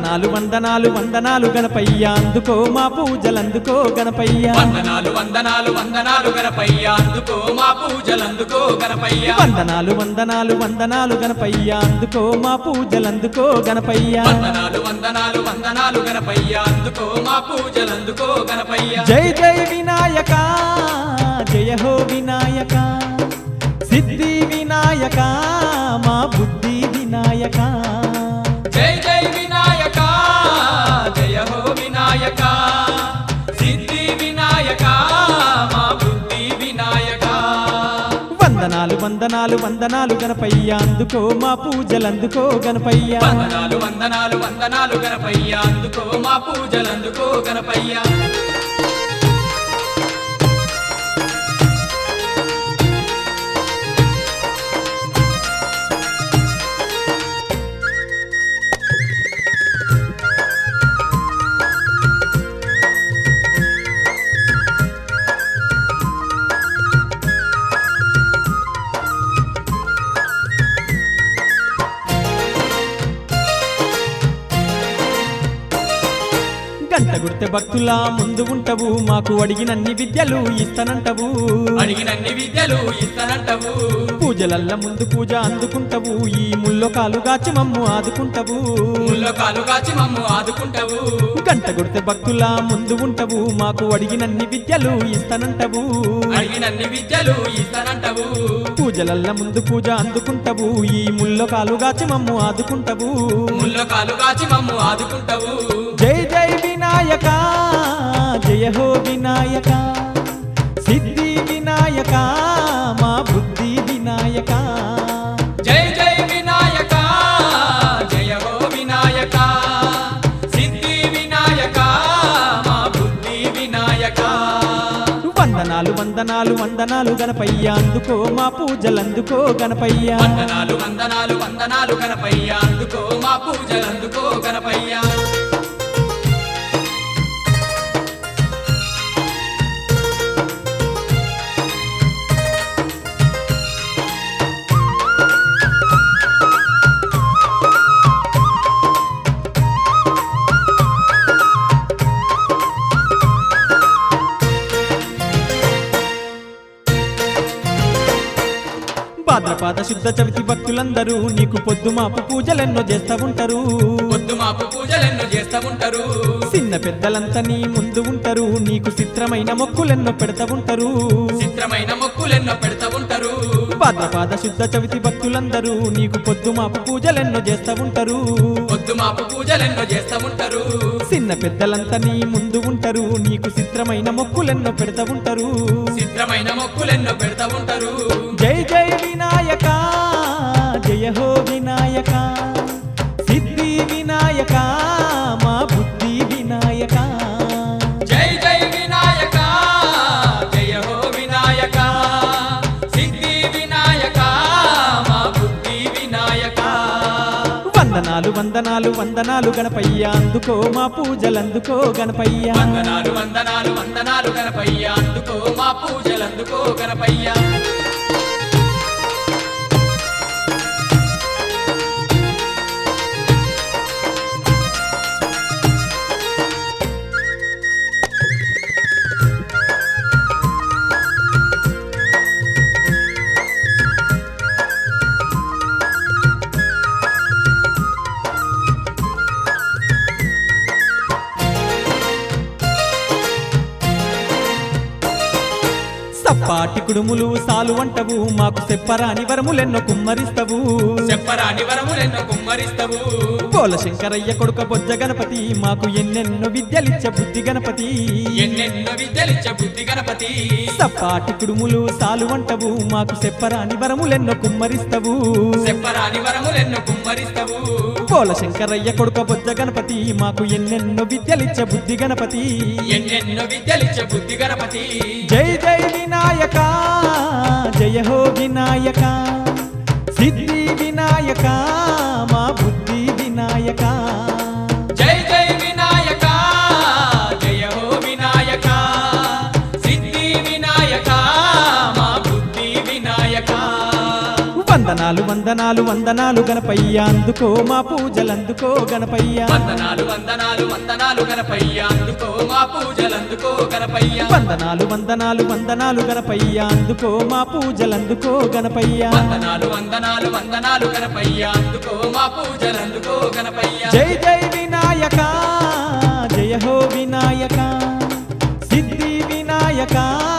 వందనాలు వందనాలు వందనాలు గణపయ్య అందుకో మా పూజలందుకో గణపయ్య వందనాలు వందనాలు వందనాలు గణపయ్య అందుకో మా పూజలందుకో గణపయ్య వందనాలు వందనాలు వందనాలు గణపయ్య అందుకో మా పూజలందుకో గణపయ్య వందనాలు వందనాలు వందనాలు గణపయ్య అందుకో మా పూజలందుకో గణపయ్య జై జై వినాయక జయ హో వినాయక సిద్ధి వినాయక మా బుద్ధి వినాయక జై జై వినాయక జయ హో వినాయక సిద్ధి వినాయక మా బుద్ధి వినాయక వందనాలు వందనాలు వందనాలు గణపయ్య అందుకో మా పూజలందుకో గణపయ్య వందనాలు వందనాలు వందనాలు గణపయ్య అందుకో మా పూజలందుకో గణపయ్య గంట గుర్తె భక్తులా ముందు ఉంటవు మాకు అడిగినన్ని విద్యలు ఇస్తానంటవు అడిగినన్ని విద్యలు ఇస్తానంటవు పూజలల్ల ముందు పూజ అందుకుంటవు ఈ ముల్లో కాలు గాచి మమ్ము ఆదుకుంటవు ముల్లో కాలు కాచి మమ్ము ఆదుకుంటావు గంట గుర్తె భక్తులా ముందు ఉంటవు మాకు అడిగినన్ని విద్యలు ఇస్తానంటవు అడిగినన్ని విద్యలు ఇస్తానంటవు పూజలల్ల ముందు పూజ అందుకుంటవు ఈ ముల్లో కాలు గాచి మమ్ము ఆదుకుంటవు ముల్లో కాలు కాచి మమ్ము ఆదుకుంటావు జై జై వినాయక జయ హో వినాయక సిద్ధి వినాయక మా బుద్ధి వినాయక జై జై వినాయక జయ హో వినాయక సిద్ధి వినాయక మా బుద్ధి వినాయక వందనాలు వందనాలు వందనాలు గణపయ్య అందుకో మా పూజలందుకో గణపయ్య వందనాలు వందనాలు వందనాలు గణపయ్య అందుకో మా పూజలందుకో గణపయ్య భాద్రపాద శుద్ధ చవితి భక్తులందరూ నీకు పొద్దు మాపు పూజలెన్నో చేస్తా ఉంటారు పొద్దు మాపు పూజలెన్నో చేస్తా ఉంటారు చిన్న పెద్దలంతా నీ ముందు ఉంటారు నీకు చిత్రమైన మొక్కులెన్నో పెడతా ఉంటారు చిత్రమైన మొక్కులెన్నో పెడతా ఉంటారు భాద్రపాద శుద్ధ చవితి భక్తులందరూ నీకు పొద్దు మాపు పూజలెన్నో చేస్తా ఉంటారు పొద్దు మాపు పూజలెన్నో చేస్తా ఉంటారు చిన్న పెద్దలంతా నీ ముందు ఉంటారు నీకు చిత్రమైన మొక్కులెన్నో పెడతా ఉంటారు చిత్రమైన మొక్కులెన్నో పెడతా ఉంటారు జై జై వినాయక జయ హో వినాయక సిద్ధి వినాయక మా బుద్ధి వినాయక జై జై వినాయక జయ హో వినాయక సిద్ధి వినాయక మా బుద్ధి వినాయక వందనాలు వందనాలు వందనాలు గణపయ్య అందుకో మా పూజలందుకో గణపయ్య వందనాలు వందనాలు వందనాలు గణపయ్య అందుకో మా పూజలందుకో గణపయ్య సప్పాటి కుడుములు సాలు వంటవు మాకు చెప్పరాని వరములెన్నో కుమ్మరిస్తవు చెప్పరాని వరములెన్నో కుమ్మరిస్తవు పోల శంకరయ్య కొడుక బొజ్జ గణపతి మాకు ఎన్నెన్నో విద్యలిచ్చ బుద్ధి గణపతి ఎన్నెన్నో విద్యలిచ్చ బుద్ధి గణపతి సప్పాటి కుడుములు సాలు వంటవు మాకు చెప్పరాని వరములెన్నో కుమ్మరిస్తవు చెప్పరాని వరములెన్నో కుమ్మరిస్తవు పోల శంకరయ్య కొడుక బొజ్జ గణపతి మాకు ఎన్నెన్నో విద్యలిచ్చ బుద్ధి గణపతి ఎన్నెన్నో విద్యలిచ్చ బుద్ధి గణపతి జై జై వినాయక జయ హో వినాయక సిద్ధి వినాయక మా బుద్ధి వినాయక జై జై వినాయక జయ హో వినాయక సిద్ధి వినాయక మా బుద్ధి వినాయక వందనాలు వందనాలు వందనాలు వందనాలు గణపయ్య అందుకో మా పూజలందుకో గణపయ్య వందనాలు వందనాలు వందనాలు గణపయ్య అందుకో మా పూజలందుకో గణపయ్య వందనాలు వందనాలు వందనాలు గణపయ్య అందుకో మా పూజలందుకో గణపయ్య వందనాలు వందనాలు వందనాలు గణపయ్య అందుకో మా పూజలందుకో గణపయ్య జై జై వినాయక జయ హో వినాయక సిద్ధి వినాయక